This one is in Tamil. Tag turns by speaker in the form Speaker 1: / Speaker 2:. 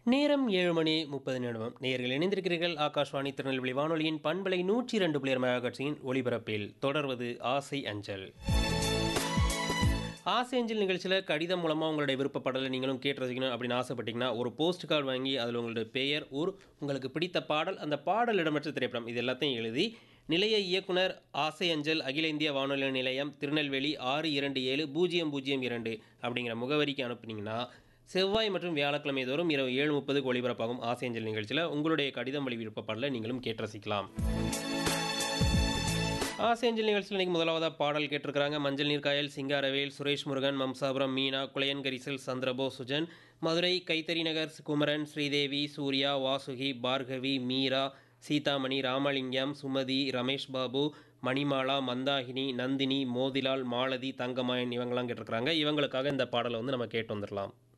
Speaker 1: நேரம் ஏழு மணி முப்பது நிமிடம் நேர்கள் இணைந்திருக்கிறீர்கள் ஆகாஷ்வாணி திருநெல்வேலி வானொலியின் பண்பலை நூற்றி இரண்டு புள்ளியர் மெகாகட்சியின் ஒளிபரப்பில் தொடர்வது ஆசை அஞ்சல் ஆசை அஞ்சல் நிகழ்ச்சியில் கடிதம் மூலமாக உங்களுடைய விருப்பப்பாடலை நீங்களும் கேட்டு ரசிக்கணும் அப்படின்னு ஆசைப்பட்டீங்கன்னா ஒரு போஸ்ட் கார்டு வாங்கி அதில் உங்களுடைய பெயர் ஊர் உங்களுக்கு பிடித்த பாடல் அந்த பாடல் இடம்பெற்ற திரைப்படம் இது எல்லாத்தையும் எழுதி நிலைய இயக்குனர் ஆசை அஞ்சல் அகில இந்திய வானொலி நிலையம் திருநெல்வேலி ஆறு இரண்டு ஏழு பூஜ்ஜியம் பூஜ்ஜியம் இரண்டு அப்படிங்கிற முகவரிக்கு அனுப்புனீங்கன்னா செவ்வாய் மற்றும் வியாழக்கிழமை தோறும் இரவு ஏழு முப்பதுக்கு ஒளிபரப்பாகும் ஆசை அஞ்சல் நிகழ்ச்சியில் உங்களுடைய கடிதம் வழி விருப்பப்பாடலை நீங்களும் கேட்டு ரசிக்கலாம் ஆசை அஞ்சல் நிகழ்ச்சியில் இன்னைக்கு முதலாவதாக பாடல் கேட்டிருக்கிறாங்க மஞ்சள் நீர்காயல் சிங்காரவேல் சுரேஷ் முருகன் மம்சாபுரம் மீனா குளையன் கரிசல் சந்திரபோ சுஜன் மதுரை கைத்தறி நகர் குமரன் ஸ்ரீதேவி சூர்யா வாசுகி பார்கவி மீரா சீதாமணி ராமலிங்கம் சுமதி ரமேஷ் பாபு மணிமாலா மந்தாகினி நந்தினி மோதிலால் மாலதி தங்கமாயன் இவங்கெல்லாம் கேட்டிருக்கிறாங்க இவங்களுக்காக இந்த பாடலை வந்து நம்ம கேட்டு வந்துடலாம்